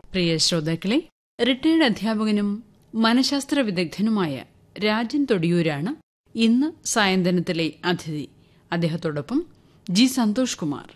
പ്രിയ ശ്രോതാക്കളെ റിട്ടയർഡ് അധ്യാപകനും മനഃശാസ്ത്ര വിദഗ്ധനുമായ രാജൻ തൊടിയൂരാണ് ഇന്ന് സായന്തനത്തിലെ അതിഥി അദ്ദേഹത്തോടൊപ്പം ജി സന്തോഷ് കുമാർ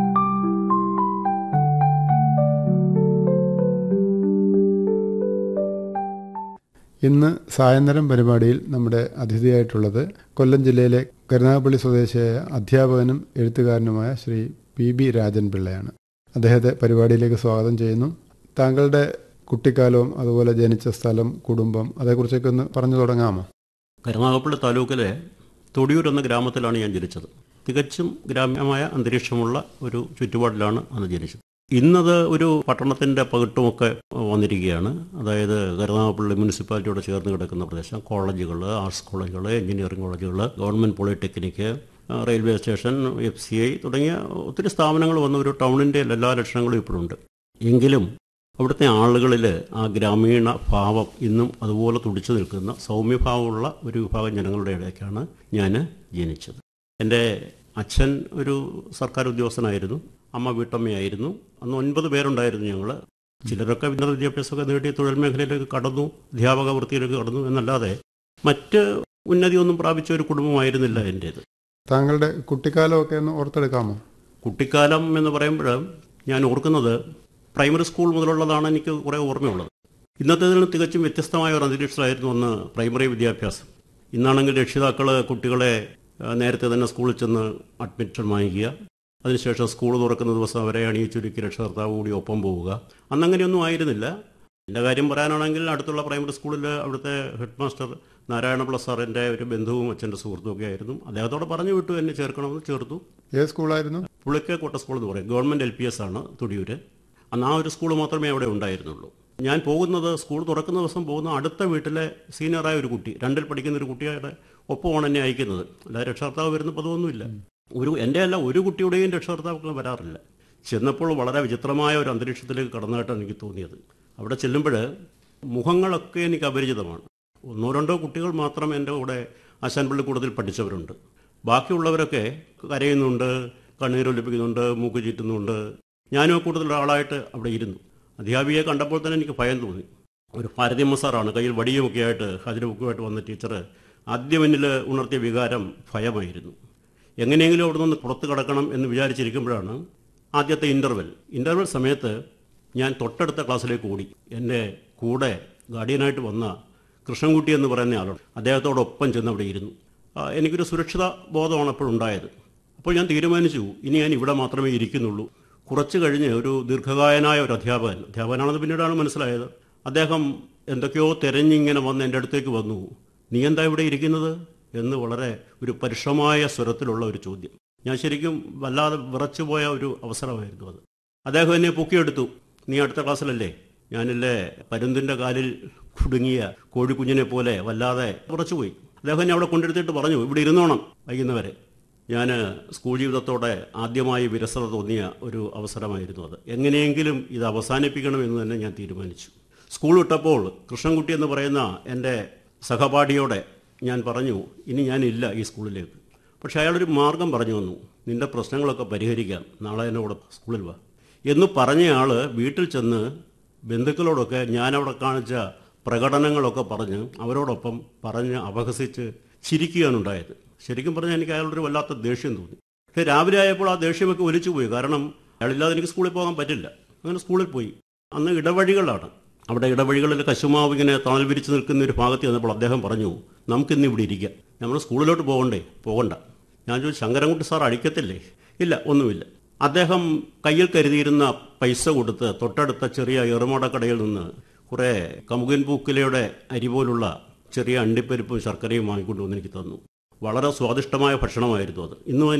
ഇന്ന് സായന്തനം പരിപാടിയിൽ നമ്മുടെ അതിഥിയായിട്ടുള്ളത് കൊല്ലം ജില്ലയിലെ കരുനാഗപ്പള്ളി സ്വദേശിയായ അധ്യാപകനും എഴുത്തുകാരനുമായ ശ്രീ പി ബി രാജൻ പിള്ളയാണ് അദ്ദേഹത്തെ പരിപാടിയിലേക്ക് സ്വാഗതം ചെയ്യുന്നു താങ്കളുടെ കുട്ടിക്കാലവും അതുപോലെ ജനിച്ച സ്ഥലം കുടുംബം അതേക്കുറിച്ചൊക്കെ ഒന്ന് പറഞ്ഞു തുടങ്ങാമോ കരുനാഗപ്പള്ളി താലൂക്കിലെ തൊടിയൂർ എന്ന ഗ്രാമത്തിലാണ് ഞാൻ ജനിച്ചത് തികച്ചും ഗ്രാമ്യമായ അന്തരീക്ഷമുള്ള ഒരു ചുറ്റുപാടിലാണ് അന്ന് ജനിച്ചത് ഇന്നത് ഒരു പട്ടണത്തിൻ്റെ പകിട്ടുമൊക്കെ വന്നിരിക്കുകയാണ് അതായത് കരുനാഗപ്പള്ളി മുനിസിപ്പാലിറ്റിയോട് ചേർന്ന് കിടക്കുന്ന പ്രദേശം കോളേജുകൾ ആർട്സ് കോളേജുകൾ എഞ്ചിനീയറിംഗ് കോളേജുകൾ government polytechnic railway station F C I തുടങ്ങിയ ഒത്തിരി സ്ഥാപനങ്ങൾ വന്ന ഒരു ടൗണിൻ്റെ എല്ലാ ലക്ഷണങ്ങളും ഇപ്പോഴുണ്ട് എങ്കിലും അവിടുത്തെ ആളുകളിൽ ആ ഗ്രാമീണ ഭാവം ഇന്നും അതുപോലെ തുടിച്ചു നിൽക്കുന്ന സൗമ്യഭാവമുള്ള ഒരു വിഭാഗം ജനങ്ങളുടെ ഇടയ്ക്കാണ് ഞാൻ ജനിച്ചത് എൻ്റെ അച്ഛൻ ഒരു സർക്കാർ ഉദ്യോഗസ്ഥനായിരുന്നു അമ്മ വീട്ടമ്മയായിരുന്നു അന്ന് ഒൻപത് പേരുണ്ടായിരുന്നു ഞങ്ങൾ ചിലരൊക്കെ ഉന്നത വിദ്യാഭ്യാസമൊക്കെ നേടി തൊഴിൽ മേഖലയിലേക്ക് കടന്നു അധ്യാപക വൃത്തിയിലേക്ക് കടന്നു എന്നല്ലാതെ മറ്റ് ഉന്നതിയൊന്നും പ്രാപിച്ച ഒരു കുടുംബമായിരുന്നില്ല എൻ്റേത് താങ്കളുടെ കുട്ടിക്കാലമൊക്കെ ഒന്ന് ഓർത്തെടുക്കാമോ കുട്ടിക്കാലം എന്ന് പറയുമ്പോൾ ഞാൻ ഓർക്കുന്നത് പ്രൈമറി സ്കൂൾ മുതലുള്ളതാണ് എനിക്ക് കുറേ ഓർമ്മയുള്ളത് ഇന്നത്തേതിൽ നിന്ന് തികച്ചും വ്യത്യസ്തമായ ഒരു അന്തരീക്ഷമായിരുന്നു അന്ന് പ്രൈമറി വിദ്യാഭ്യാസം ഇന്നാണെങ്കിൽ രക്ഷിതാക്കൾ കുട്ടികളെ ആ, നേരത്തെ തന്നെ സ്കൂളിൽ ചെന്ന് അഡ്മിഷൻ വാങ്ങിക്കുക അതിനുശേഷം സ്കൂൾ തുറക്കുന്ന ദിവസം അവരെ അണിയിച്ചൊരുക്കി രക്ഷകർത്താവ് കൂടി ഒപ്പം പോവുക അന്നങ്ങനെയൊന്നും ആയിരുന്നില്ല എൻ്റെ കാര്യം പറയാനാണെങ്കിൽ അടുത്തുള്ള പ്രൈമറി സ്കൂളിൽ അവിടുത്തെ ഹെഡ് മാസ്റ്റർ നാരായണപിള്ള സാറിൻ്റെ ഒരു ബന്ധുവും അച്ഛൻ്റെ സുഹൃത്തും ഒക്കെ ആയിരുന്നു അദ്ദേഹത്തോട് പറഞ്ഞു വിട്ടു എന്നെ ചേർക്കണമെന്ന് ചേർത്തു ഏത് സ്കൂളായിരുന്നു പുളിക്കേക്കോട്ട സ്കൂൾ എന്ന് പറയും ഗവൺമെൻറ് എൽ പി എസ് ആണ് തുടിയൂര് അന്ന് ആ ഒരു സ്കൂൾ മാത്രമേ അവിടെ ഉണ്ടായിരുന്നുള്ളൂ ഞാൻ പോകുന്നത് സ്കൂൾ തുറക്കുന്ന ദിവസം പോകുന്ന അടുത്ത വീട്ടിലെ സീനിയറായ ഒരു കുട്ടി രണ്ടിൽ പഠിക്കുന്ന ഒരു കുട്ടിയുടെ ഒപ്പമാണ് എന്നെ അയക്കുന്നത് അല്ലാതെ രക്ഷകർത്താവ് വരുന്ന പദമൊന്നുമില്ല ഒരു എൻ്റെ അല്ല ഒരു കുട്ടിയുടെയും രക്ഷകർത്താക്കൾ വരാറില്ല ചെന്നപ്പോൾ വളരെ വിചിത്രമായ ഒരു അന്തരീക്ഷത്തിലേക്ക് കടന്നതായിട്ടാണ് എനിക്ക് തോന്നിയത് അവിടെ ചെല്ലുമ്പോൾ മുഖങ്ങളൊക്കെ എനിക്ക് അപരിചിതമാണ് ഒന്നോ രണ്ടോ കുട്ടികൾ മാത്രം എൻ്റെ കൂടെ ആശാൻപള്ളി കൂടുതൽ പഠിച്ചവരുണ്ട് ബാക്കിയുള്ളവരൊക്കെ കരയുന്നുണ്ട് കണ്ണീരൊലിപ്പിക്കുന്നുണ്ട് മൂക്ക് ചീറ്റുന്നുണ്ട് ഞാനും കൂടുതൽ ഒരാളായിട്ട് അവിടെ ഇരുന്നു അധ്യാപികയെ കണ്ടപ്പോൾ തന്നെ എനിക്ക് ഭയം തോന്നി ഒരു ഭാരതീയമ്മ സാറാണ് കയ്യിൽ വടിയുമൊക്കെ ആയിട്ട് ഹജര ബുക്കുമായിട്ട് വന്ന ടീച്ചർ ആദ്യം എന്നിൽ ഉണർത്തിയ വികാരം ഭയമായിരുന്നു എങ്ങനെയെങ്കിലും അവിടെ നിന്ന് പുറത്ത് കടക്കണം എന്ന് വിചാരിച്ചിരിക്കുമ്പോഴാണ് ആദ്യത്തെ ഇൻ്റർവെൽ ഇൻ്റർവെൽ സമയത്ത് ഞാൻ തൊട്ടടുത്ത ക്ലാസ്സിലേക്ക് ഓടി എൻ്റെ കൂടെ ഗാർഡിയനായിട്ട് വന്ന കൃഷ്ണൻകുട്ടി എന്ന് പറയുന്ന ആളാണ് അദ്ദേഹത്തോടൊപ്പം ചെന്ന് അവിടെ ഇരുന്നു ആ, എനിക്കൊരു സുരക്ഷിത ബോധമാണ് അപ്പോൾ ഉണ്ടായത് അപ്പോൾ ഞാൻ തീരുമാനിച്ചു ഇനി ഞാൻ ഇവിടെ മാത്രമേ ഇരിക്കുന്നുള്ളൂ കുറച്ച് കഴിഞ്ഞ് ഒരു ദീർഘകായനായ ഒരു അധ്യാപകൻ അധ്യാപകനാണെന്ന് പിന്നീടാണ് മനസ്സിലായത് അദ്ദേഹം എന്തൊക്കെയോ തിരഞ്ഞിങ്ങനെ വന്ന് എൻ്റെ അടുത്തേക്ക് വന്നു നീ എന്താ ഇവിടെ ഇരിക്കുന്നത് എന്ന് വളരെ ഒരു പരുഷമായ സ്വരത്തിലുള്ള ഒരു ചോദ്യം ഞാൻ ശരിക്കും വല്ലാതെ വിറച്ചുപോയ ഒരു അവസരമായിരുന്നു അത് അദ്ദേഹം എന്നെ പൊക്കിയെടുത്തു നീ അടുത്ത ക്ലാസ്സിലല്ലേ ഞാനില്ലേ പരുന്തിൻ്റെ കാലിൽ കുടുങ്ങിയ കോഴിക്കുഞ്ഞിനെ പോലെ വല്ലാതെ വിറച്ചുപോയി അദ്ദേഹം എന്നെ അവിടെ കൊണ്ടെടുത്തിട്ട് പറഞ്ഞു ഇവിടെ ഇരുന്നോണം വൈകുന്നവരെ ഞാൻ സ്കൂൾ ജീവിതത്തോടെ ആദ്യമായി വിരസത തോന്നിയ ഒരു അവസരമായിരുന്നു അത് എങ്ങനെയെങ്കിലും ഇത് അവസാനിപ്പിക്കണമെന്ന് തന്നെ ഞാൻ തീരുമാനിച്ചു സ്കൂൾ വിട്ടപ്പോൾ കൃഷ്ണൻകുട്ടി എന്ന് പറയുന്ന എൻ്റെ സഹപാഠിയോടെ ഞാൻ പറഞ്ഞു ഇനി ഞാനില്ല ഈ സ്കൂളിലേക്ക് പക്ഷേ അയാളൊരു മാർഗം പറഞ്ഞു വന്നു നിന്റെ പ്രശ്നങ്ങളൊക്കെ പരിഹരിക്കാം നാളെ എന്നോട് സ്കൂളിൽ വാ എന്ന് പറഞ്ഞയാൾ വീട്ടിൽ ചെന്ന് ബന്ധുക്കളോടൊക്കെ ഞാനവിടെ കാണിച്ച പ്രകടനങ്ങളൊക്കെ പറഞ്ഞ് അവരോടൊപ്പം പറഞ്ഞ് അപഹസിച്ച് ചിരിക്കുകയാണ് ഉണ്ടായത് ശരിക്കും പറഞ്ഞാൽ എനിക്ക് അയാളൊരു വല്ലാത്ത ദേഷ്യം തോന്നി പക്ഷേ രാവിലെ ആയപ്പോൾ ആ ദേഷ്യമൊക്കെ ഒലിച്ചു പോയി കാരണം അയാളില്ലാതെ എനിക്ക് സ്കൂളിൽ പോകാൻ പറ്റില്ല അങ്ങനെ സ്കൂളിൽ പോയി അന്ന് ഇടവഴികളാണ് അവിടെ ഇടവഴികളിൽ കശുമാവ് ഇങ്ങനെ തണൽ വിരിച്ച് നിൽക്കുന്ന ഒരു ഭാഗത്ത് ചെന്നപ്പോൾ അദ്ദേഹം പറഞ്ഞു നമുക്കിന്ന് ഇവിടെ ഇരിക്കാം നമ്മൾ സ്കൂളിലോട്ട് പോകണ്ടേ പോകണ്ട ഞാൻ ചോദിച്ചു ശങ്കരൻകുട്ടി സാർ അഴിക്കത്തില്ലേ ഇല്ല ഒന്നുമില്ല അദ്ദേഹം കയ്യിൽ കരുതിയിരുന്ന പൈസ കൊടുത്ത് തൊട്ടടുത്ത ചെറിയ എറുമടക്കടയിൽ നിന്ന് കുറേ കമുകൻ പൂക്കിലയുടെ അരി പോലുള്ള ചെറിയ അണ്ടിപ്പരിപ്പും ശർക്കരയും വാങ്ങിക്കൊണ്ടുവന്ന് എനിക്ക് തന്നു വളരെ സ്വാദിഷ്ടമായ ഭക്ഷണമായിരുന്നു അത് ഇന്നും